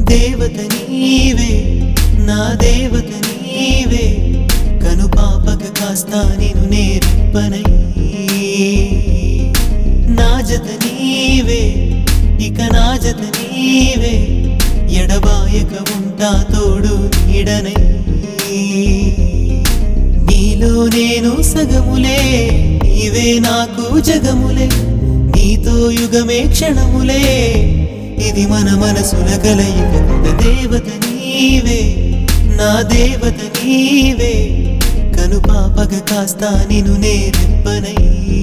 దేవత నీవే నా దేవత నీవే కను పాపక కాస్త నిను నేర్పనై నా జత నీవే ఇక నా జత నీవే ఎడబాయక ఉంటా తోడు నీడనై నీలో నేను సగములే నీవే నాకు జగములే నీతో యుగమే క్షణములే ఇది మన మనసుల కలయిక దేవత నీవే నా దేవత నీవే కను పాపగ కాస్త నిను నేర్పనై